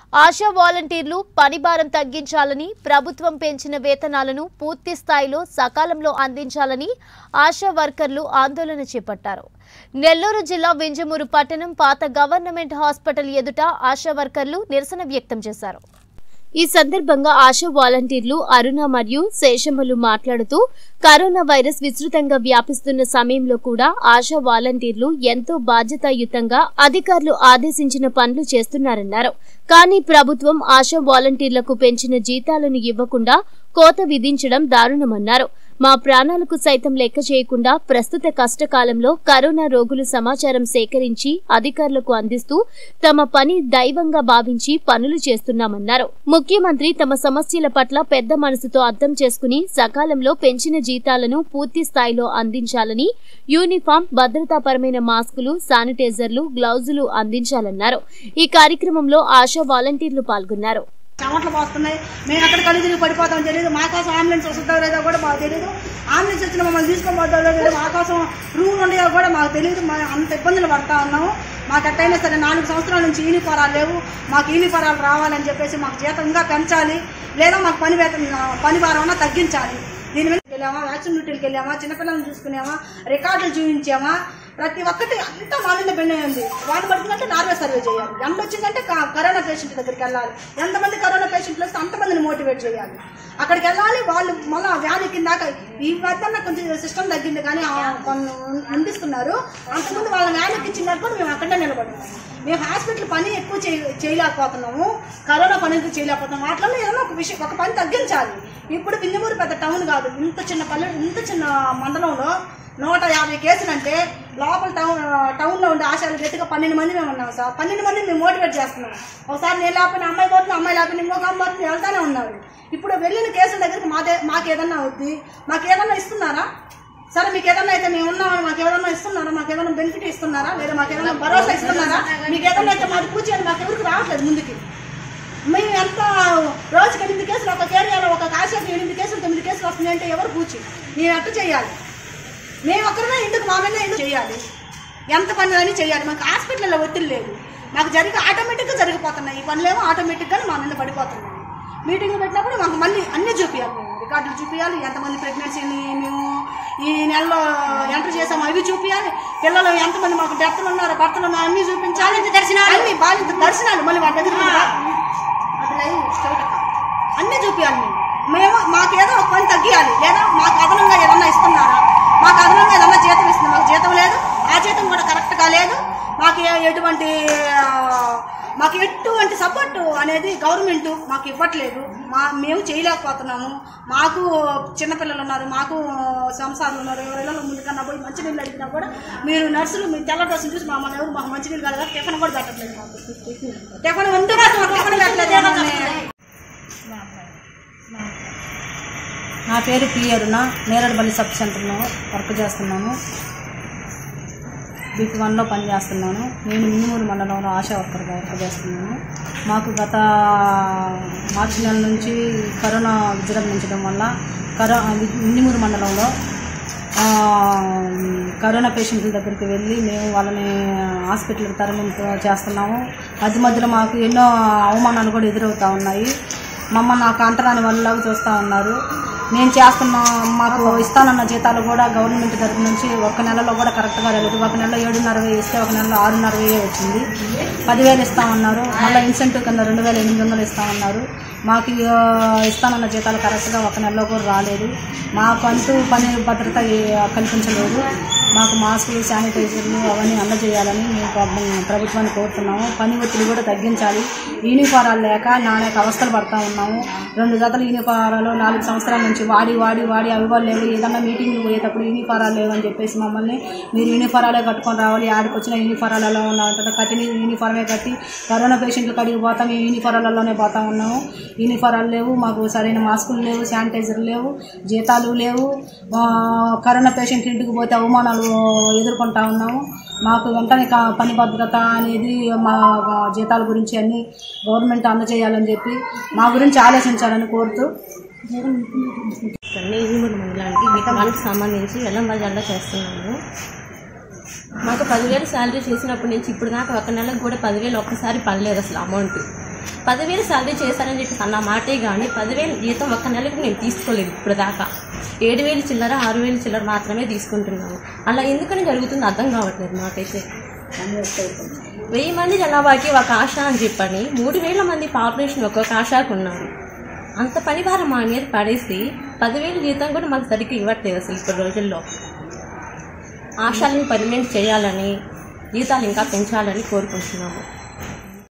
ఆశా వాలంటీర్లు పనిభారం తగ్గించాలని ప్రభుత్వం పెంచిన వేతనాలను పూర్తి స్థాయిలో సకాలంలో అందించాలని ఆశా వర్కర్లు ఆందోళన చేపట్టారు నెల్లూరు జిల్లా వింజమూరు పట్టణం పాత గవర్నమెంట్ హాస్పిటల్ ఎదుట ఆశా వర్కర్లు నిరసన వ్యక్తం చేశారు ఈ సందర్భంగా ఆశా వాలంటీర్లు అరుణ మరియు శేషమ్మలు మాట్లాడుతూ కరోనా వైరస్ విస్తృతంగా వ్యాపిస్తున్న సమయంలో కూడా ఆశా వాలంటీర్లు ఎంతో బాధ్యతాయుతంగా అధికారులు ఆదేశించిన పనులు చేస్తున్నారన్నారు కానీ ప్రభుత్వం ఆశా వాలంటీర్లకు పెంచిన జీతాలను ఇవ్వకుండా కోత విధించడం దారుణమన్నారు మా ప్రాణాలకు సైతం లెక్క చేయకుండా ప్రస్తుత కష్టకాలంలో కరోనా రోగులు సమాచారం సేకరించి అధికారులకు అందిస్తూ తమ పని దైవంగా భావించి పనులు చేస్తున్నామన్నారు ముఖ్యమంత్రి తమ సమస్యల పట్ల పెద్ద మనసుతో అర్థం చేసుకుని సకాలంలో పెంచిన జీతాలను పూర్తి స్థాయిలో అందించాలని యూనిఫామ్ భద్రతాపరమైన మాస్కులు శానిటైజర్లు గ్లౌజులు అందించాలన్నారు ఈ కార్యక్రమంలో ఆశా వాలంటీర్లు పాల్గొన్నారు చెమటలు పోస్తున్నాయి మేము ఎక్కడ కళ్ళు తిరిగి పడిపోతామో తెలియదు మా కోసం అంబులెన్స్ వస్తుందో లేదో కూడా మాకు తెలియదు అంబులెన్స్ వచ్చిన మమ్మల్ని తీసుకొని పోతుందో తెలియదు మా కోసం రూమ్ ఉండేవో కూడా మాకు తెలియదు మా అంత ఇబ్బందులు పడతా ఉన్నాము మాకు ఎట్టయినా సరే నాలుగు సంవత్సరాల నుంచి యూనిఫారాలు లేవు మాకు యూనిఫారాలు రావాలని చెప్పేసి మాకు జీతం ఇంకా పెంచాలి లేదా మాకు పని వేతన పని భారం అన్నా తగ్గించాలి దీని మీద వెళ్ళామా వ్యాక్సిన్ డ్యూటీలకు వెళ్ళామా చిన్నపిల్లల్ని చూసుకున్నామా రికార్డులు చూపించామా ప్రతి ఒక్కటి అంతా మా మీద బెండ్ ఉంది వాడు పడుతుందంటే నార్వే సర్వే చేయాలి ఎంత వచ్చిందంటే క- కరోనా పేషెంట్ దగ్గరికి వెళ్ళాలి ఎంతమంది కరోనా పేషెంట్లు వస్తే అంతమందిని మోటివేట్ చేయాలి అక్కడికి వెళ్ళాలి వాళ్ళు మళ్ళీ వ్యాన్ ఎక్కిందాక ఈ మధ్యన కొంచెం సిస్టమ్ తగ్గింది కానీ ఆ కొన్ని అందిస్తున్నారు అంతకుముందు వాళ్ళ వ్యాన్ ఎక్కించినట్టు కూడా మేము అక్కడే నిలబడినాం మేము హాస్పిటల్ పని ఎక్కువ చేయ- చేయలేకపోతున్నాము కరోనా పని ఎక్కువ చేయలేకపోతున్నాము వాటిలో ఏదైనా ఒక విషయం ఒక పని తగ్గించాలి ఇప్పుడు బిందుమూరు పెద్ద టౌన్ కాదు ఇంత చిన్న పల్లె ఇంత చిన్న మండలంలో నూట యాభై కేసులు అంటే లోపల టౌన్ టౌన్లో ఉండే ఆశాలు గట్టిగా పన్నెండు మంది మేము ఉన్నాం సార్ పన్నెండు మంది మేము మోటివేట్ చేస్తున్నాం ఒకసారి నేను లేకపోయినా అమ్మాయి పోతుంది అమ్మాయి లేకపోయినా ఇంకొక అమ్మాయి పోతుంది వెళ్తానే ఉన్నారు ఇప్పుడు వెళ్ళిన కేసుల దగ్గరికి మాదే మాకు ఏదన్నా అవుద్ది మాకు ఏదన్నా ఇస్తున్నారా సరే మీకు ఏదన్నా అయితే మేము ఉన్నామని మాకు ఏదన్నా ఇస్తున్నారా మాకు ఏదైనా బెనిఫిట్ ఇస్తున్నారా లేదా మాకు ఏదైనా భరోసా ఇస్తున్నారా మీకు ఏదన్నా అయితే మాది పూచి అని మాకు ఎవరికి రావట్లేదు ముందుకి మేము ఎంత రోజుకి ఎనిమిది కేసులు ఒక ఏరియాలో ఒక కాసేపు ఎనిమిది కేసులు తొమ్మిది కేసులు వస్తున్నాయి అంటే ఎవరు పూచి నేను ఎట్ట చేయాలి మేము ఒక్కరిమే ఇందుకు మా మీద ఎందుకు చేయాలి ఎంత పని అని చేయాలి మాకు హాస్పిటల్లో ఒత్తిడి లేదు మాకు జరిగి ఆటోమేటిక్గా జరిగిపోతున్నాయి ఈ పనులేమో ఆటోమేటిక్గా మా మీద పడిపోతున్నాయి మీటింగ్ పెట్టినప్పుడు మాకు మళ్ళీ అన్నీ చూపించాలి మేము రికార్డులు చూపించాలి ఎంతమంది ప్రెగ్నెన్సీని మేము ఈ నెలలో ఎంటర్ చేసాము అవి చూపించాలి పిల్లలు ఎంతమంది మాకు డెత్లు ఉన్నారు భర్తలు ఉన్నారు అన్నీ చూపించాలి దర్శనాలు అన్ని బాలింత దర్శనాలు మళ్ళీ వాళ్ళ దగ్గర అది లైవ్ స్ట్రైట్ అక్క. అన్నీ చూపించాలి మేము మేము మాకేదో ఒక పని తగ్గియాలి లేదా మాకు అదనంగా ఏదన్నా ఇస్తున్నారా మాకు అదనంగా ఏదన్నా జీతం ఇస్తుంది మాకు జీతం లేదు ఆ జీతం కూడా కరెక్ట్గా లేదు మాకు ఏ- ఎటువంటి ఆ, మాకు ఎటువంటి సపోర్ట్ అనేది గవర్నమెంట్ మాకు ఇవ్వట్లేదు మా మేము చేయలేకపోతున్నాము మాకు చిన్నపిల్లలు ఉన్నారు మాకు సంసారాలు ఉన్నారు ఎవరైనా ముందుకన్నా పోయి మంచినీళ్ళు అడిగినా కూడా మీరు నర్సులు మీ తెల్ల డ్రెస్సులు చూసి మమ్మల్ని ఎవరు మాకు మంచినీళ్ళు కాదు కదా టిఫిన్ కూడా పెట్టట్లేదు మాకు టిఫిన్ ఉంటే మాకు టిఫిన్ పెట్టలేదు మమ్మల్ని. నా పేరు పి అరుణ నేరడపల్లి సబ్ సెంటర్లో వర్క్ చేస్తున్నాను బీపీ వన్లో పనిచేస్తున్నాను నేను మినిమూరు మండలంలో ఆశా వర్కర్గా వర్క్ చేస్తున్నాను మాకు గత మార్చి నెల నుంచి కరోనా విజృంభించడం వల్ల కరో మినిమూరు మండలంలో ఆ, కరోనా పేషెంట్ల దగ్గరికి వెళ్ళి మేము వాళ్ళని హాస్పిటల్కి తరలింపు చేస్తున్నాము మధ్య మధ్యలో మాకు ఎన్నో అవమానాలు కూడా ఎదురవుతూ ఉన్నాయి మమ్మల్ని నాకు అంటరాని వాళ్ళలాగా చూస్తూ ఉన్నారు నేను చేస్తున్న మాకు ఇస్తానన్న జీతాలు కూడా గవర్నమెంట్ తరపు నుంచి ఒక నెలలో కూడా కరెక్ట్గా రాలేదు ఒక నెలలో ఏడున్నర వెయ్యి ఇస్తే ఒక నెలలో ఆరున్నర వెయ్యి వచ్చింది పదివేలు ఇస్తామన్నారు మళ్ళీ ఇన్సెంటివ్ కింద రెండు వేల ఎనిమిది వందలు ఇస్తామన్నారు మాకు ఆ, ఇస్తానన్న జీతాలు కరెక్ట్గా ఒక నెలలో కూడా రాలేదు మాకు అంటూ పని భద్రత ఏ- కల్పించలేదు మాకు మాస్కులు శానిటైజర్లు అవన్నీ అందజేయాలని మేము పాపం ప్రభుత్వాన్ని కోరుతున్నాము పని ఒత్తిడి కూడా తగ్గించాలి యూనిఫారాలు లేక నానేక అవస్థలు పడతా ఉన్నాము రెండు జతల యూనిఫారాలు నాలుగు సంవత్సరాల నుంచి వాడి వాడి వాడి అవి కూడా లేవు ఏదన్నా మీటింగ్లు పోయేటప్పుడు యూనిఫారాలు లేవని చెప్పేసి మమ్మల్ని మీరు యూనిఫారాలే కట్టుకొని రావాలి ఆడికి వచ్చిన యూనిఫారాలలో ఉన్న కట్టిన యూనిఫారమే కట్టి కరోనా పేషెంట్లు కడిగి పోతాం ఈ యూనిఫారాలలోనే పోతా ఉన్నాము యూనిఫారాలు లేవు మాకు సరైన మాస్కులు లేవు శానిటైజర్ లేవు జీతాలు లేవు ఆ, కరోనా పేషెంట్ ఇంటికి పోతే అవమానాలు ఎదుర్కొంటా ఉన్నాము మాకు వెంటనే కా- పని భద్రత అనేది మా జీతాల గురించి అన్ని గవర్నమెంట్ అందజేయాలని చెప్పి మా గురించి ఆలోచించాలని కోరుతూ నేజిమూరు మండలానికి వీటి వాళ్ళకి సంబంధించి ఎల్లంబ జెండా చేస్తున్నాము మాకు పదివేలు శాలరీ చేసినప్పటి నుంచి ఇప్పుడు దాకా ఒక నెలకు కూడా పదివేలు ఒక్కసారి పడలేదు అసలు అమౌంట్ పదివేలు శాలరీ చేశారని చెప్పి అన్న మాటే కానీ పదివేలు జీతం ఒక్క నెలకు నేను తీసుకోలేదు ఇప్పుడు దాకా ఏడు వేలు చిల్లర ఆరు వేలు చిల్లర మాత్రమే తీసుకుంటున్నాను అలా ఎందుకని జరుగుతుంది అర్థం కావట్లేదు నాకైతే వెయ్యి మంది జనాభాకి ఒక ఆశ అని చెప్పని మూడు వేల మంది పాపులేషన్ ఒక్కొక్క ఆశకు ఉన్నారు అంత పని భారం మా మీద పడేసి పదివేలు జీతం కూడా మాకు సరిగ్గా ఇవ్వట్లేదు అసలు ఇప్పుడు రోజుల్లో ఆశాలను పర్మనెంట్ చేయాలని జీతాలు ఇంకా పెంచాలని కోరుకుంటున్నాము